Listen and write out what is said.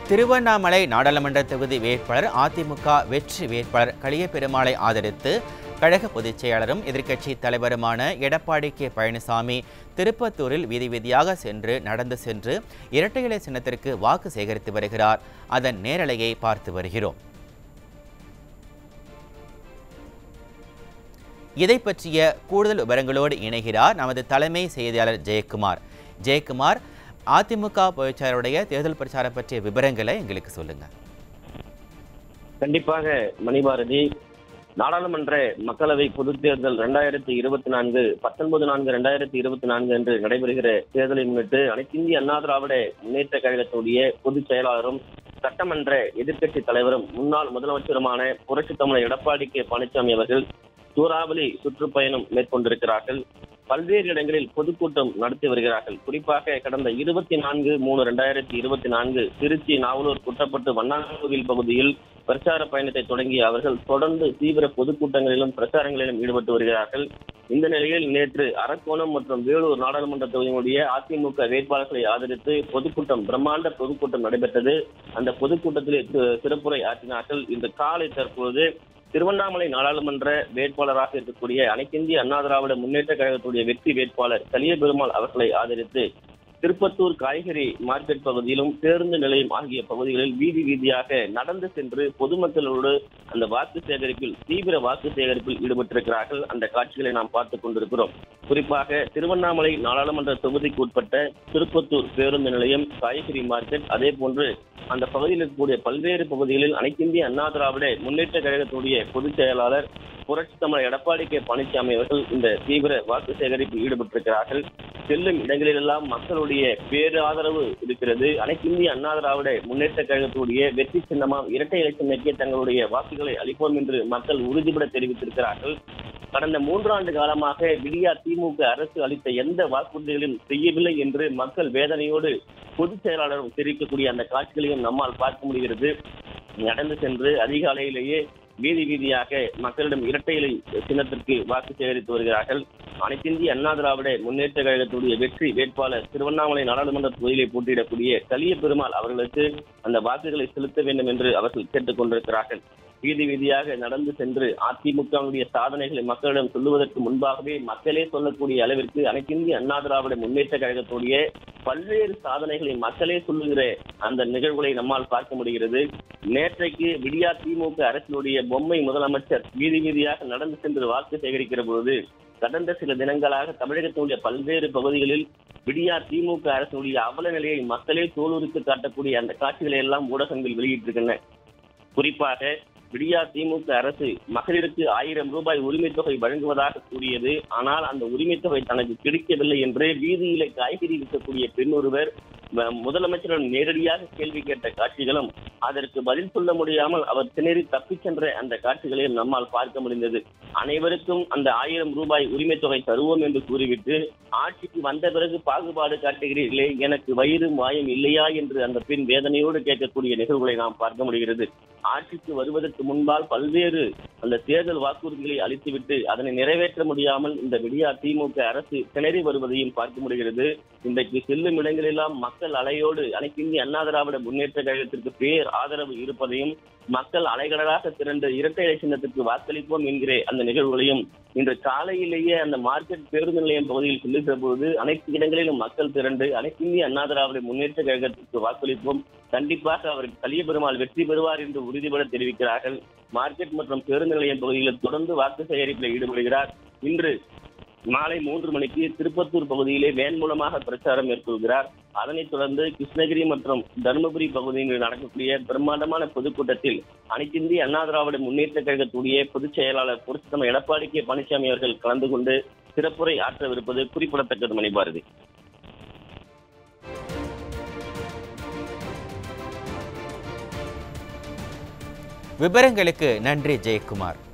திருவண்ணாமலை நாடாளுமன்ற தொகுதி வேட்பாளர் அதிமுக வெற்றி வேட்பாளர் களிய பெருமாளை ஆதரித்து கழக பொதுச் செயலாளரும் எதிர்க்கட்சி தலைவருமான எடப்பாடி கே பழனிசாமி திருப்பத்தூரில் வீதி வீதியாக சென்று நடந்து சென்று இரட்டை இலை சின்னத்திற்கு வாக்கு சேகரித்து வருகிறார் அதன் நேரலையை பார்த்து வருகிறோம் இதை பற்றிய கூடுதல் விவரங்களோடு இணைகிறார் நமது தலைமை செய்தியாளர் ஜெயக்குமார் ஜெயக்குமார் அதிமுக பொதுச்செயலாளருடைய தேர்தல் பிரச்சாரம் பற்றிய விவரங்களை எங்களுக்கு சொல்லுங்க கண்டிப்பாக மணிபாரதி நாடாளுமன்ற மக்களவை பொதுத் தேர்தல் இரண்டாயிரத்தி இருபத்தி நான்கு பத்தொன்பது நான்கு இரண்டாயிரத்தி இருபத்தி நான்கு என்று நடைபெறுகிற தேர்தலை முன்னிட்டு அனைத்திந்திய அண்ணா திராவிட முன்னேற்ற கழகத்துடைய பொதுச் செயலாளரும் சட்டமன்ற எதிர்க்கட்சி தலைவரும் முன்னாள் முதலமைச்சருமான புரட்சி தமிழர் எடப்பாடி கே பழனிசாமி அவர்கள் சூறாவளி சுற்றுப்பயணம் மேற்கொண்டிருக்கிறார்கள் பல்வேறு இடங்களில் பொதுக்கூட்டம் நடத்தி வருகிறார்கள் குறிப்பாக கடந்த இருபத்தி நான்கு மூணு இரண்டாயிரத்தி இருபத்தி நான்கு திருச்சி நாவலூர் குட்டப்பட்டு வண்ணாங்கோவில் பகுதியில் பிரச்சார பயணத்தை தொடங்கிய அவர்கள் தொடர்ந்து தீவிர பொதுக்கூட்டங்களிலும் பிரச்சாரங்களிலும் ஈடுபட்டு வருகிறார்கள் இந்த நிலையில் நேற்று அரக்கோணம் மற்றும் வேலூர் நாடாளுமன்ற தொகுதியினுடைய அதிமுக வேட்பாளர்களை ஆதரித்து பொதுக்கூட்டம் பிரம்மாண்ட பொதுக்கூட்டம் நடைபெற்றது அந்த பொதுக்கூட்டத்தில் சி- சிறப்புரை ஆற்றினார்கள் இன்று காலை தற்பொழுது திருவண்ணாமலை நாடாளுமன்ற வேட்பாளராக இருக்கக்கூடிய அனைத்திந்திய அண்ணா திராவிட முன்னேற்ற கழகத்துடைய வெற்றி வேட்பாளர் கலிய பெருமாள் அவர்களை ஆதரித்து திருப்பத்தூர் காய்கறி மார்க்கெட் பகுதியிலும் பேருந்து நிலையம் ஆகிய பகுதிகளில் வீதி வீதியாக நடந்து சென்று பொதுமக்களோடு அந்த வாக்கு சேகரிப்பில் தீவிர வாக்கு சேகரிப்பில் ஈடுபட்டிருக்கிறார்கள் அந்த காட்சிகளை நாம் பார்த்துக் கொண்டிருக்கிறோம் குறிப்பாக திருவண்ணாமலை நாடாளுமன்ற தொகுதிக்கு உட்பட்ட திருப்பத்தூர் பேருந்து நிலையம் காய்கறி மார்க்கெட் அதே போன்று அந்த பகுதியில் இருக்கக்கூடிய பல்வேறு பகுதிகளில் அனைத்திந்திய அண்ணா திராவிட முன்னேற்ற கழகத்துடைய பொதுச் செயலாளர் புரட்சி தமிழர் எடப்பாடி கே பழனிசாமி அவர்கள் இந்த தீவிர வாக்கு சேகரிப்பில் ஈடுபட்டிருக்கிறார்கள் செல்லும் இடங்களிலெல்லாம் மக்களுடைய பேரு ஆதரவு இருக்கிறது அனைத்திந்திய அண்ணா திராவிட முன்னேற்ற கழகத்துடைய வெற்றி சின்னமாம் இரட்டை இலை சின்னக்கே தங்களுடைய வாக்குகளை அளிப்போம் என்று மக்கள் உறுதிபட தெரிவித்திருக்கிறார்கள் கடந்த மூன்றாண்டு காலமாக விடியா திமுக அரசு அளித்த எந்த வாக்குறுதிகளையும் செய்யவில்லை என்று மக்கள் வேதனையோடு பொதுச் செயலாளரும் தெரிவிக்கக்கூடிய அந்த காட்சிகளையும் நம்மால் பார்க்க முடிகிறது நடந்து சென்று அதிகாலையிலேயே வீதி வீதியாக மக்களிடம் இரட்டை இலை சின்னத்திற்கு வாக்கு சேகரித்து வருகிறார்கள் அனைத்திந்திய அண்ணா திராவிட முன்னேற்ற கழகத்துடைய வெற்றி வேட்பாளர் திருவண்ணாமலை நாடாளுமன்ற தொகுதியிலே போட்டியிடக்கூடிய கலிய பெருமாள் அவர்களுக்கு அந்த வாக்குகளை செலுத்த வேண்டும் என்று அவர்கள் கேட்டுக் கொண்டிருக்கிறார்கள் வீதி வீதியாக நடந்து சென்று அதிமுகவுடைய சாதனைகளை மக்களிடம் சொல்லுவதற்கு முன்பாகவே மக்களே சொல்லக்கூடிய அளவிற்கு அனைத்திந்திய அண்ணா திராவிட முன்னேற்ற கழகத்துடைய பல்வேறு சாதனைகளை மக்களே சொல்லுகிற அந்த நிகழ்வுகளை நம்மால் பார்க்க முடிகிறது நேற்றைக்கு விடியா திமுக அரசினுடைய பொம்மை முதலமைச்சர் வீதி வீதியாக நடந்து சென்று வாக்கு சேகரிக்கிற பொழுது கடந்த சில தினங்களாக தமிழகத்தினுடைய பல்வேறு பகுதிகளில் விடியா திமுக அரசுடைய அவல நிலையை மக்களே தோலுரித்து காட்டக்கூடிய அந்த காட்சிகளை எல்லாம் ஊடகங்கள் வெளியிட்டிருக்கின்றன குறிப்பாக விடியா திமுக அரசு மகளிருக்கு ஆயிரம் ரூபாய் உரிமைத் தொகை வழங்குவதாக கூறியது ஆனால் அந்த உரிமைத் தொகை தனக்கு கிடைக்கவில்லை என்று வீதியிலே காய்கறி விற்கக்கூடிய பெண் ஒருவர் ம- முதலமைச்சரிடம் நேரடியாக கேள்வி கேட்ட காட்சிகளும் அதற்கு பதில் சொல்ல முடியாமல் அவர் திணறி தப்பிச் சென்ற அந்த காட்சிகளையும் நம்மால் பார்க்க முடிந்தது அனைவருக்கும் அந்த ஆயிரம் ரூபாய் உரிமைத் தொகை தருவோம் என்று கூறிவிட்டு ஆட்சிக்கு வந்த பிறகு பாகுபாடு காட்டுகிறீர்களே எனக்கு வயிறு மாயம் இல்லையா என்று அந்த பெண் வேதனையோடு கேட்கக்கூடிய நிகழ்வுகளை நாம் பார்க்க முடிகிறது ஆட்சிக்கு வருவதற்கு முன்பால் பல்வேறு அந்த தேர்தல் வாக்குறுதிகளை அளித்துவிட்டு அதனை நிறைவேற்ற முடியாமல் இந்த விடியா திமுக அரசு திணறி வருவதையும் பார்க்க முடிகிறது இன்றைக்கு செல்லும் இடங்களெல்லாம் மக்கள் அலையோடு அனைத்திந்திய அண்ணா திராவிட முன்னேற்ற கழகத்திற்கு பேர் ஆதரவு இருப்பதையும் மக்கள் அலைகடலாக திரண்டு இரட்டை இலை சின்னத்திற்கு வாக்களிப்போம் என்கிற அந்த நிகழ்வுகளையும் இன்று காலையிலேயே அந்த மார்க்கெட் பேருந்து நிலையம் பகுதியில் செல்லுகிற போது அனைத்து இடங்களிலும் மக்கள் திரண்டு அனைத்திந்திய அண்ணா திராவிட முன்னேற்ற கழகத்திற்கு வாக்களிப்போம் கண்டிப்பாக அவர் கலிய பெருமாள் வெற்றி பெறுவார் என்று உறுதிபட தெரிவிக்கிறார்கள் மார்க்கெட் மற்றும் பேருந்து நிலையம் பகுதிகளில் தொடர்ந்து வாக்கு சேகரிப்பில் ஈடுபடுகிறார் இன்று மாலை மூன்று மணிக்கு திருப்பத்தூர் பகுதியிலே வேன் மூலமாக பிரச்சாரம் மேற்கொள்கிறார் அதனைத் தொடர்ந்து கிருஷ்ணகிரி மற்றும் தருமபுரி பகுதியில் நடக்கக்கூடிய பிரம்மாண்டமான பொதுக்கூட்டத்தில் அனைத்திந்திய அண்ணா திராவிட முன்னேற்ற கழகத்துடைய பொதுச் செயலாளர் புரட்சித்தம எடப்பாடி கே பழனிசாமி அவர்கள் கலந்து கொண்டு சிறப்புரை ஆற்றவிருப்பது குறிப்பிடத்தக்கது மணிபாரதி விவரங்களுக்கு நன்றி ஜெயக்குமார்